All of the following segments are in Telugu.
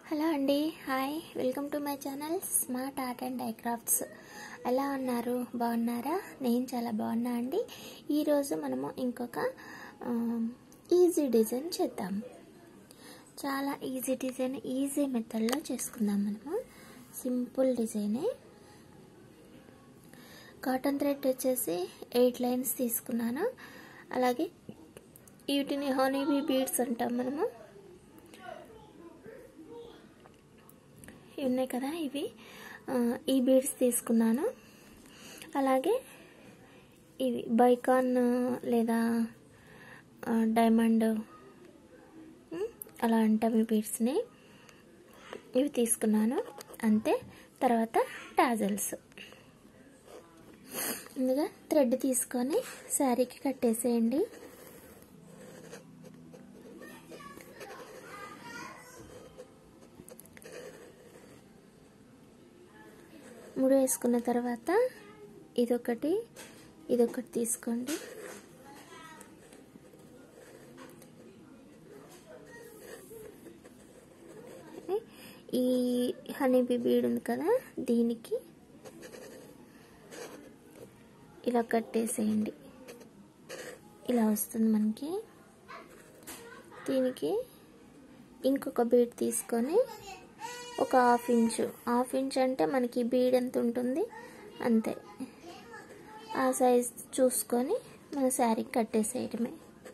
హలో అండి hi welcome to my channel smart art and I crafts ఎలా ఉన్నారు బాగున్నారా నేను చాలా బాగున్నా అండి ఈరోజు మనము ఇంకొక ఈజీ డిజైన్ చేద్దాం చాలా ఈజీ డిజైన్ ఈజీ మెథడ్లో చేసుకుందాం మనము సింపుల్ డిజైనే కాటన్ థ్రెడ్ వచ్చేసి ఎయిట్ లైన్స్ తీసుకున్నాను అలాగే వీటిని హనీబీ బీడ్స్ అంటాం మనము ఇవి ఉన్నాయి కదా ఇవి ఈ బీడ్స్ తీసుకున్నాను అలాగే ఇవి బైకాన్ లేదా డైమండ్ అలా అంటాం ఈ బీడ్స్ని ఇవి తీసుకున్నాను అంతే తర్వాత టాజల్స్ ముందుగా థ్రెడ్ తీసుకొని శారీకి కట్టేసేయండి ముడి వేసుకున్న తర్వాత ఇదొకటి ఇదొకటి తీసుకోండి ఈ హనీబీ బీడ్ ఉంది కదా దీనికి ఇలా కట్టేసేయండి ఇలా వస్తుంది మనకి దీనికి ఇంకొక బీడ్ తీసుకొని ఒక హాఫ్ ఇంచు హాఫ్ ఇంచ్ అంటే మనకి బీడ్ ఎంత ఉంటుంది అంతే ఆ సైజ్ చూసుకొని మన శారీకి కట్టేసేయటమే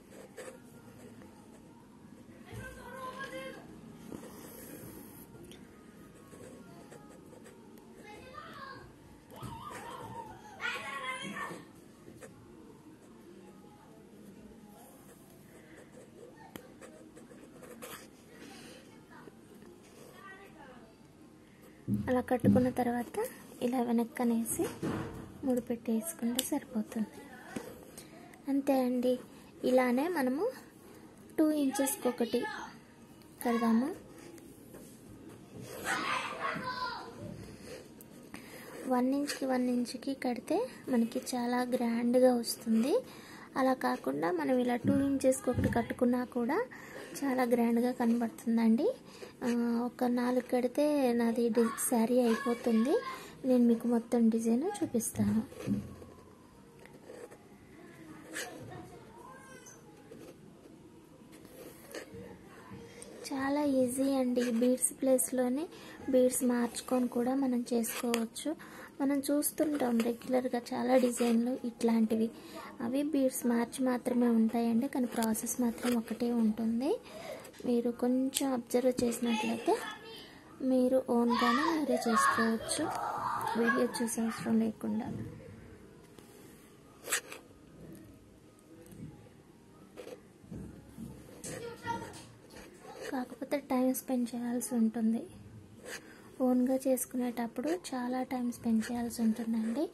అలా కట్టుకున్న తర్వాత ఇలా వెనక్కనేసి ముడి పెట్టేసుకుంటే సరిపోతుంది అంతే అండి ఇలానే మనము టూ ఇంచెస్కి ఒకటి కడదాము వన్ ఇంచ్కి వన్ ఇంచ్కి కడితే మనకి చాలా గ్రాండ్గా వస్తుంది అలా కాకుండా మనం ఇలా టూ ఇంచెస్కి ఒకటి కట్టుకున్నా కూడా చాలా గ్రాండ్గా కనబడుతుందండి ఒక నాలుగు కడితే నాది డి శారీ అయిపోతుంది నేను మీకు మొత్తం డిజైన్ చూపిస్తాను చాలా ఈజీ అండి బీడ్స్ ప్లేస్లోనే బీడ్స్ మార్చుకొని కూడా మనం చేసుకోవచ్చు మనం చూస్తుంటాం రెగ్యులర్గా చాలా డిజైన్లు ఇట్లాంటివి అవి బీడ్స్ మార్చి మాత్రమే ఉంటాయండి కానీ ప్రాసెస్ మాత్రం ఒకటే ఉంటుంది మీరు కొంచెం అబ్జర్వ్ చేసినట్లయితే మీరు ఓన్గానే మీరే చేసుకోవచ్చు వీడియో చూసే అవసరం లేకుండా కాకపోతే టైం స్పెండ్ చేయాల్సి ఉంటుంది ఓన్గా చేసుకునేటప్పుడు చాలా టైం స్పెండ్ చేయాల్సి ఉంటుందండి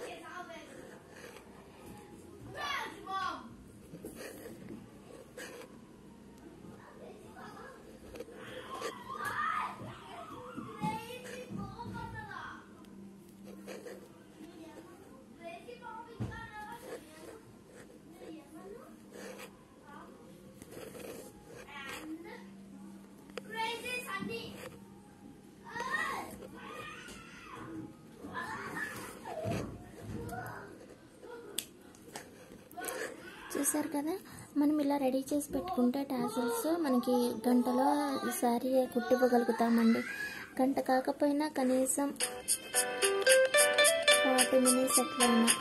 చూసారు కదా మనం ఇలా రెడీ చేసి పెట్టుకుంటే టాజిల్స్ మనకి గంటలో ఈసారి కుట్టివ్వగలుగుతామండి గంట కాకపోయినా కనీసం ఫార్టీ మినిట్స్ ఎట్లయినా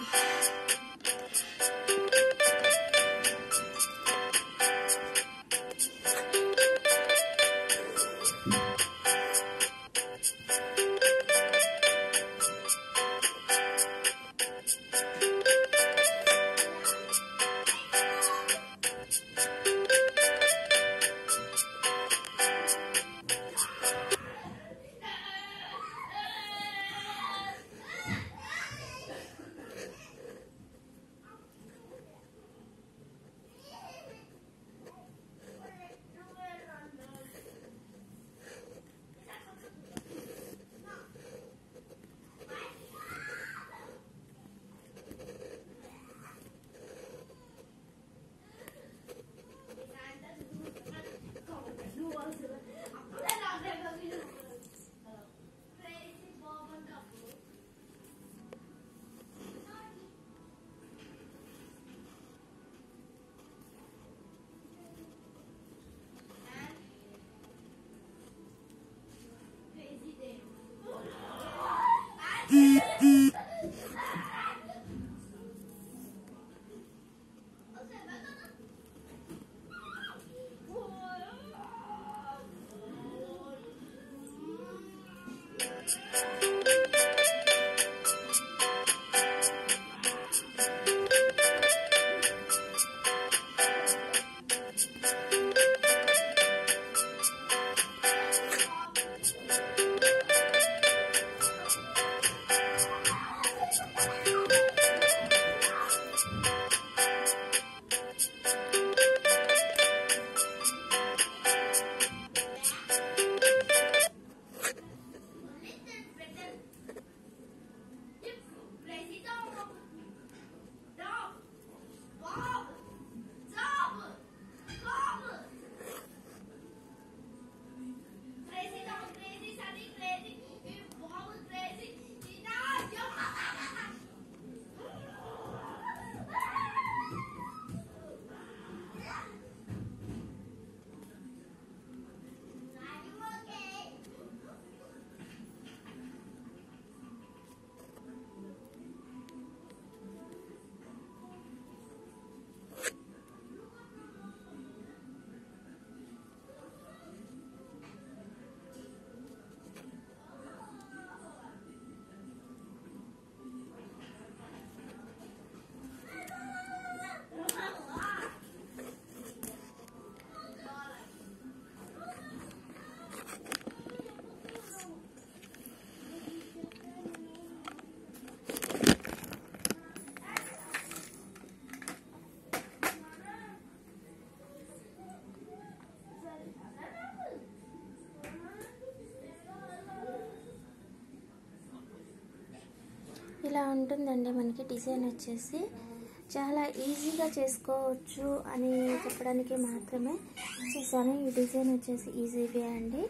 ఇలా ఉంటుందండి మనకి డిజైన్ వచ్చేసి చాలా ఈజీగా చేసుకోవచ్చు అని చెప్పడానికి మాత్రమే చేశాను ఈ డిజైన్ వచ్చేసి ఈజీవే అండి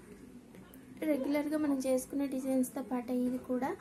రెగ్యులర్గా మనం చేసుకునే డిజైన్స్తో పాటు ఇది కూడా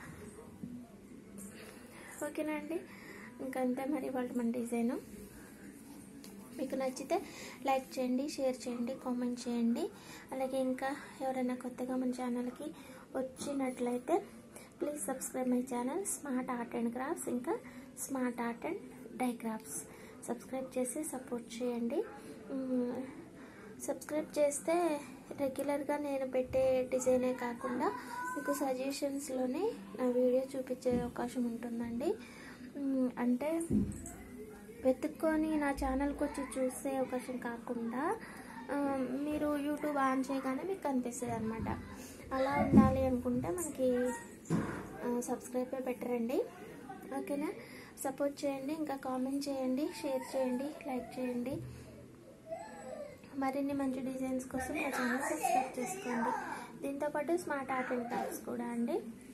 ఓకేనా అండి ఇంకంతే మరి వాళ్ళు మన డిజైను మీకు నచ్చితే లైక్ చేయండి షేర్ చేయండి కామెంట్ చేయండి అలాగే ఇంకా ఎవరైనా కొత్తగా మన ఛానల్కి వచ్చినట్లయితే please subscribe my channel smart art and crafts ఇంకా smart art and DIY crafts subscribe చేసి సపోర్ట్ చేయండి మ్మ్. సబ్స్క్రైబ్ చేస్తే రెగ్యులర్గా నేను పెట్టే డిజైనే కాకుండా మీకు సజెషన్స్లోనే నా వీడియో చూపించే అవకాశం ఉంటుందండి మ్మ్. అంటే వెతుక్కొని నా ఛానల్కి వచ్చి చూసే అవకాశం కాకుండా ఆ, మీరు యూట్యూబ్ ఆన్ చేయగానే మీకు కనిపిస్తుంది అనమాట అలా ఉండాలి అనుకుంటే మనకి సబ్స్క్రైబ్ బెటర్ అండి ఓకేనా సపోర్ట్ చేయండి ఇంకా కామెంట్ చేయండి షేర్ చేయండి లైక్ చేయండి మరిన్ని మంచి డిజైన్స్ కోసం నా ఛానల్ సబ్స్క్రైబ్ చేసుకోండి దీంతోపాటు స్మార్ట్ ఆర్ట్ అండ్ క్రాఫ్ట్స్ కూడా అండి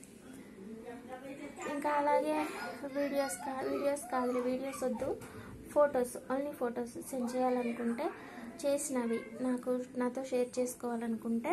ఇంకా అలాగే వీడియోస్ కా వీడియోస్ కాదు వీడియోస్ వద్దు ఫొటోస్ ఓన్లీ ఫొటోస్ సెండ్ చేయాలనుకుంటే చేసినవి నాకు నాతో షేర్ చేసుకోవాలనుకుంటే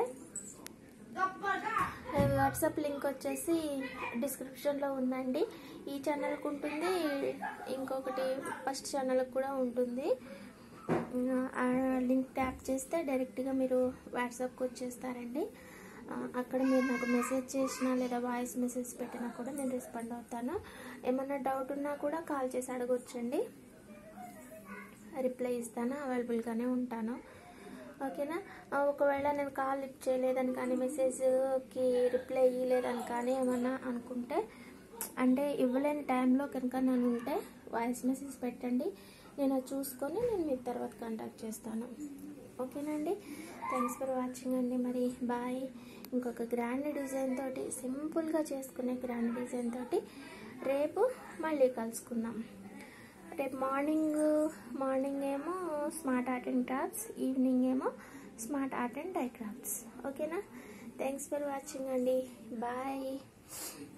వాట్సాప్ లింక్ వచ్చేసి డిస్క్రిప్షన్లో ఉందండి ఈ ఛానల్కి ఉంటుంది ఇంకొకటి ఫస్ట్ ఛానల్కి కూడా ఉంటుంది ఆ లింక్ ట్యాప్ చేస్తే డైరెక్ట్గా మీరు వాట్సాప్కి వచ్చేస్తారండి ఆ, అక్కడ మీరు నాకు మెసేజ్ చేసినా లేదా వాయిస్ మెసేజ్ పెట్టినా కూడా నేను రెస్పాండ్ అవుతాను ఏమన్నా డౌట్ ఉన్నా కూడా కాల్ చేసి అడగొచ్చండి రిప్లై ఇస్తాను అవైలబుల్గానే ఉంటాను ఓకేనా ఆ, ఒకవేళ నేను కాల్ లిఫ్ట్ చేయలేదని కానీ మెసేజ్కి రిప్లై ఇవ్వలేదని కానీ ఏమన్నా అనుకుంటే అంటే ఇవ్వలేని టైంలో కనుక నేను ఉంటే వాయిస్ మెసేజ్ పెట్టండి నేను అది చూసుకొని నేను మీకు తర్వాత కాంటాక్ట్ చేస్తాను ఓకేనండి థ్యాంక్స్ ఫర్ వాచింగ్ అండి మరి బాయ్ ఇంకొక గ్రాండ్ డిజైన్ తోటి సింపుల్గా చేసుకునే గ్రాండ్ డిజైన్ తోటి రేపు మళ్ళీ కలుసుకుందాం రేపు మార్నింగ్ మార్నింగ్ ఏమో smart art and crafts evening ఏమో smart art and DIY crafts ఓకేనా థ్యాంక్స్ ఫర్ వాచింగ్ అండి బాయ్